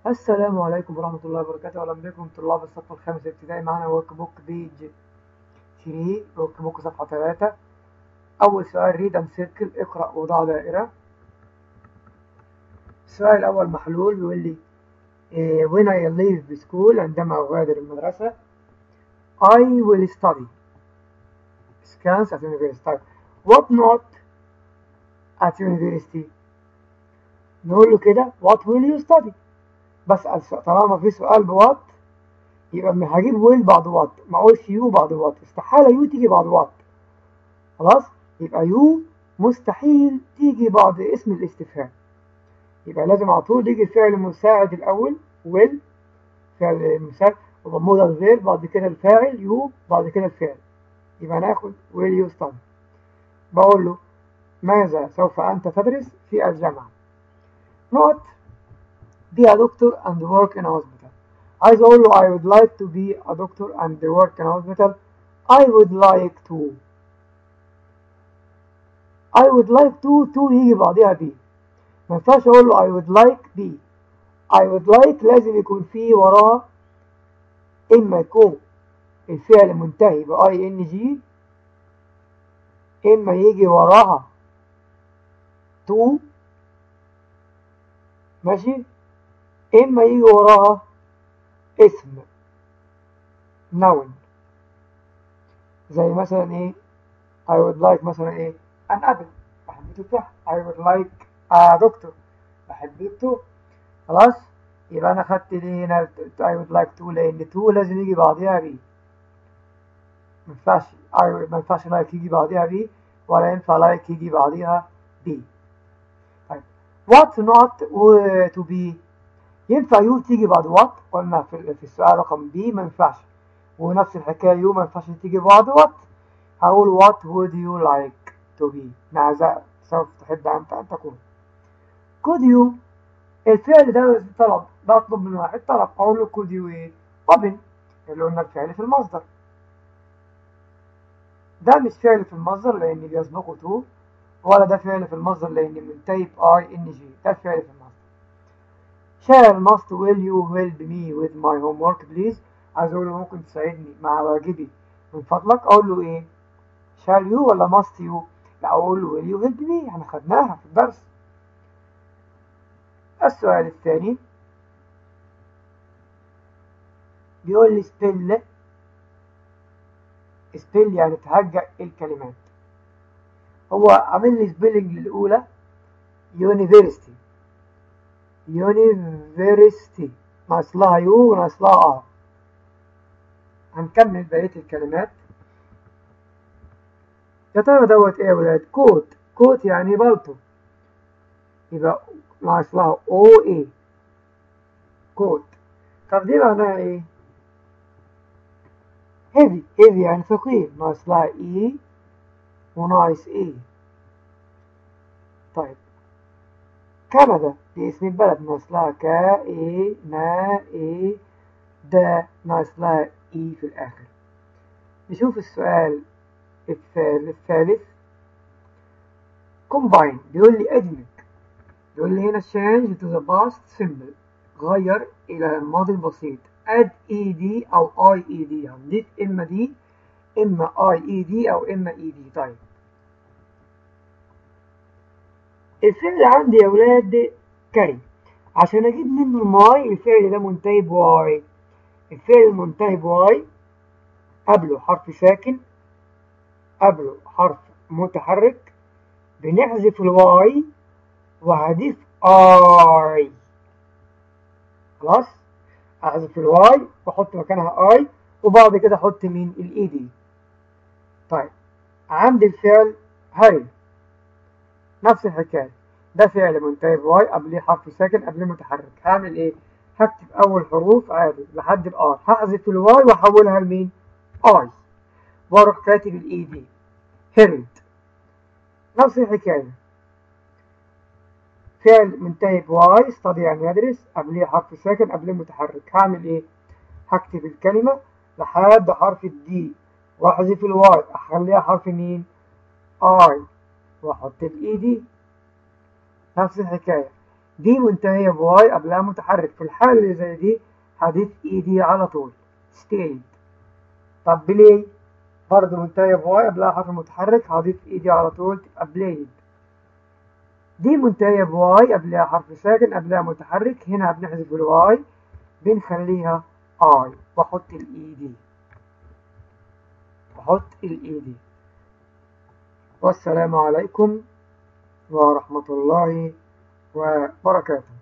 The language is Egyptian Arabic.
السلام عليكم ورحمة الله وبركاته أهلا بكم طلاب الصف الخامس ابتدائي معانا ورك بوك بيج 3 ورك بوك صفحة 3 أول سؤال ريد أند سيركل اقرأ وضع دائرة السؤال الأول محلول بيقول لي إيه when I leave school عندما أغادر المدرسة I will study scans at university what not at university نقول له كده what will you study بسأل سؤال طالما في سؤال بوات يبقى هجيب ويل بعد وات ما اقولش يو بعد وات استحالة يو تيجي بعد وات خلاص يبقى يو مستحيل تيجي بعد اسم الاستفهام يبقى لازم على طول يجي فعل مساعد الأول ويل فعل مساعد ومضموضة الغير بعد كده الفاعل يو بعد كده الفعل يبقى ناخد ويل يو ستادي بقول له ماذا سوف أنت تدرس في الجامعة نقط be a doctor and work in a hospital عايز اقول له I would like to be a doctor and work in a hospital I would like to I would like to to يجي بعدها be ما ينفعش اقول له I would like be I would like لازم يكون فيه وراه اما يكون الفعل منتهي ب ing اما يجي وراها to ماشي إما يجي وراها اسم noun زي مثلا إيه I would like مثلا إيه an apple بحب تفاح I would like a doctor بحب دكتور خلاص يبقى أنا خدت دي هنا I would like to لأن to لازم يجي بعديها بي ما ينفعش I ما ينفعش like يجي بعديها بي ولا ينفع like يجي بعديها بي طيب what not to be ينفع يو تيجي بعد وات قلنا في, في السؤال رقم بي ما ينفعش ونفس الحكاية يو ما ينفعش تيجي بعد وات هقول what would you like to be ماذا سوف تحب أنت أن تكون could you الفعل ده طلب بطلب من واحد طلب أقول له could you إيه open اللي قلنا الفعل في المصدر ده مش فعل في المصدر لأن بيسبقه to ولا ده فعل في المصدر لأن منتهي ب ing ده فعل في المصدر shall must will you help me with my homework please عايز اقول له ممكن تساعدني مع واجبي من فضلك اقول له ايه shall you ولا must you لا اقول له will you help me احنا خدناها في الدرس السؤال الثاني بيقول لي spell spell يعني تهجأ الكلمات هو عامل لي سبيلنج للأولى university يونيفرستي ناقص لها يو وناقص لها ار هنكمل بقية الكلمات يا ترى دوت ايه يا ولاد كوت كوت يعني بالطو يبقى ناقص لها او اي كوت طب دي معناها ايه هيفي هيفي يعني ثقيل ناقص لها اي وناقص اي طيب كندا دي اسم البلد ناقص لها كا اي نا اي دا ناقص لها اي في الاخر نشوف السؤال الثالث combine بيقول لي ادمج بيقول لي هنا change to the past simple غير الى الماضي البسيط add ed او ied هنضيف اما دي اما ied او اما ed طيب الفعل عندي يا ولاد كري عشان اجيب منه الماي الفعل ده منتهي بواي الفعل المنتهي بواي قبله حرف ساكن قبله حرف متحرك بنحذف الواي وهضيف اي خلاص احذف الواي واحط مكانها اي وبعد كده احط مين الاي دي طيب عندي الفعل هري نفس الحكايه ده فعل منتهي بواي قبليه حرف ساكن قبليه متحرك هعمل ايه هكتب اول حروف عادي لحد الار هحذف الواي واحولها لمين اي واروح كاتب الاي دي هيرد نفس الحكايه فعل منتهي بواي استطيع يعني يدرس قبليه حرف ساكن قبليه متحرك هعمل ايه هكتب الكلمه لحد حرف الدي واحذف الواي اخليها حرف مين اي واحط الاي دي نفس الحكاية دي منتهية بواي قبلها متحرك في الحالة اللي زي دي هضيف ايدي على طول stayed طب بلاي برضه منتهية بواي قبلها حرف متحرك هضيف ايدي على طول تبقى بلايد دي منتهية بواي قبلها حرف ساكن قبلها متحرك هنا بنحذف الواي بنخليها اي واحط الاي دي واحط الاي دي والسلام عليكم ورحمة الله وبركاته